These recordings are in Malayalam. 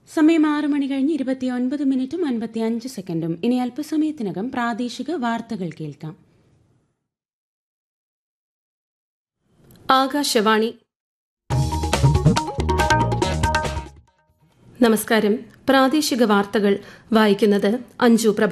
സമയം ആറ് മണി കഴിഞ്ഞ് ഇരുപത്തിയൊൻപത് മിനിറ്റും അൻപത്തിയഞ്ച് സെക്കൻഡും ഇനി അല്പസമയത്തിനകം പ്രാദേശിക വാർത്തകൾ കേൾക്കാം ആകാശവാണി നമസ്കാരം പ്രാദേശിക വാർത്തകൾ വായിക്കുന്നത് അഞ്ജു പ്രഭ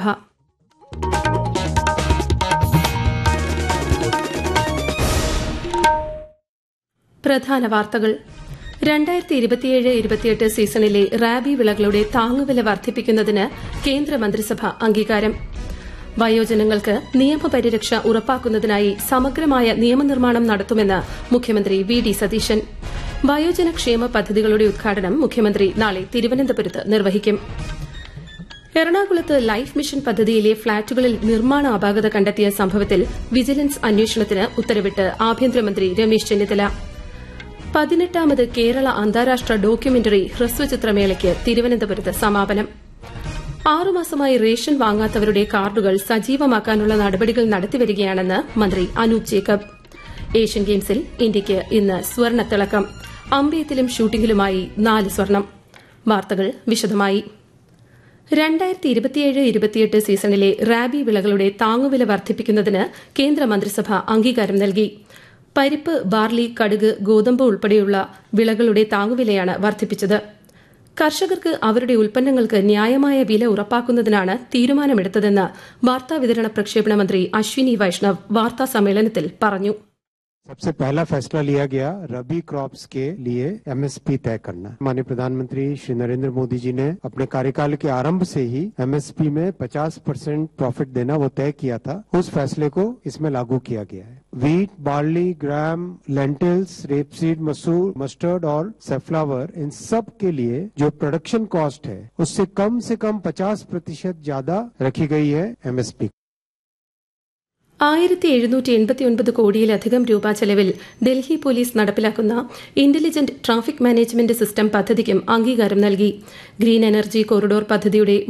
പ്രധാന വാർത്തകൾ രണ്ടായിരത്തി ഇരുപത്തിയേഴ് ഇരുപത്തിയെട്ട് സീസണിലെ റാബി വിളകളുടെ താങ്ങുവില വർദ്ധിപ്പിക്കുന്നതിന് കേന്ദ്രമന്ത്രിസഭ അംഗീകാരം വയോജനങ്ങൾക്ക് നിയമപരിരക്ഷ ഉറപ്പാക്കുന്നതിനായി സമഗ്രമായ നിയമനിർമ്മാണം നടത്തുമെന്ന് മുഖ്യമന്ത്രി വി ഡി സതീശൻ വയോജന ക്ഷേമ പദ്ധതികളുടെ ഉദ്ഘാടനം മുഖ്യമന്ത്രി നാളെ തിരുവനന്തപുരത്ത് നിർവഹിക്കും എറണാകുളത്ത് ലൈഫ് മിഷൻ പദ്ധതിയിലെ ഫ്ളാറ്റുകളിൽ നിർമ്മാണ അപാകത കണ്ടെത്തിയ സംഭവത്തിൽ വിജിലൻസ് അന്വേഷണത്തിന് ഉത്തരവിട്ട് ആഭ്യന്തരമന്ത്രി രമേശ് ചെന്നിത്തല പതിനെട്ടാമത് കേരള അന്താരാഷ്ട്ര ഡോക്യുമെന്ററി ഹ്രസ്വചിത്രമേളയ്ക്ക് തിരുവനന്തപുരത്ത് സമാപനം ആറുമാസമായി റേഷൻ വാങ്ങാത്തവരുടെ കാർഡുകൾ സജീവമാക്കാനുള്ള നടപടികൾ നടത്തിവരികയാണെന്ന് മന്ത്രി അനൂപ് ജേക്കബ് ഏഷ്യൻ ഗെയിംസിൽ ഇന്ത്യയ്ക്ക് ഇന്ന് സ്വർണ്ണത്തിളക്കം അമ്പയത്തിലും ഷൂട്ടിംഗിലുമായി നാല് സ്വർണം വാർത്തകൾ വിശദമായി രണ്ടായിരത്തി ഇരുപത്തിയേഴ് ഇരുപത്തിയെട്ട് സീസണിലെ റാബി വിളകളുടെ താങ്ങുവില വർദ്ധിപ്പിക്കുന്നതിന് കേന്ദ്രമന്ത്രിസഭ അംഗീകാരം നൽകി പരിപ്പ് ബാർലി കടുക് ഗോതമ്പ് ഉൾപ്പെടെയുള്ള വിളകളുടെ താങ്ങുവിലയാണ് വർദ്ധിപ്പിച്ചത് കർഷകർക്ക് അവരുടെ ഉൽപ്പന്നങ്ങൾക്ക് ന്യായമായ വില ഉറപ്പാക്കുന്നതിനാണ് തീരുമാനമെടുത്തതെന്ന് വാർത്താവിതരണ പ്രക്ഷേപണ മന്ത്രി അശ്വിനി വൈഷ്ണവ് വാർത്താ സമ്മേളനത്തിൽ പറഞ്ഞു सबसे पहला फैसला लिया गया रबी क्रॉप्स के लिए एमएसपी तय करना माननीय प्रधानमंत्री श्री नरेंद्र मोदी जी ने अपने कार्यकाल के आरंभ से ही एमएसपी में 50 परसेंट प्रॉफिट देना वो तय किया था उस फैसले को इसमें लागू किया गया है wheat barley gram lentils rapeseed मसूर मस्टर्ड और सेफ्लावर इन सब के लिए जो प्रोडक्शन कॉस्ट है उससे कम से कम 50 प्रतिशत ज्यादा रखी गई है एमएसपी ആയിരത്തി എഴുന്നൂറ്റി എൺപത്തിയൊൻപത് കോടിയിലധികം രൂപ ചെലവിൽ ഡൽഹി പോലീസ് നടപ്പിലാക്കുന്ന ഇന്റലിജന്റ് ട്രാഫിക് മാനേജ്മെന്റ് സിസ്റ്റം പദ്ധതിക്കും അംഗീകാരം നൽകി ഗ്രീൻ എനർജി കോറിഡോർ പദ്ധതിയുടെ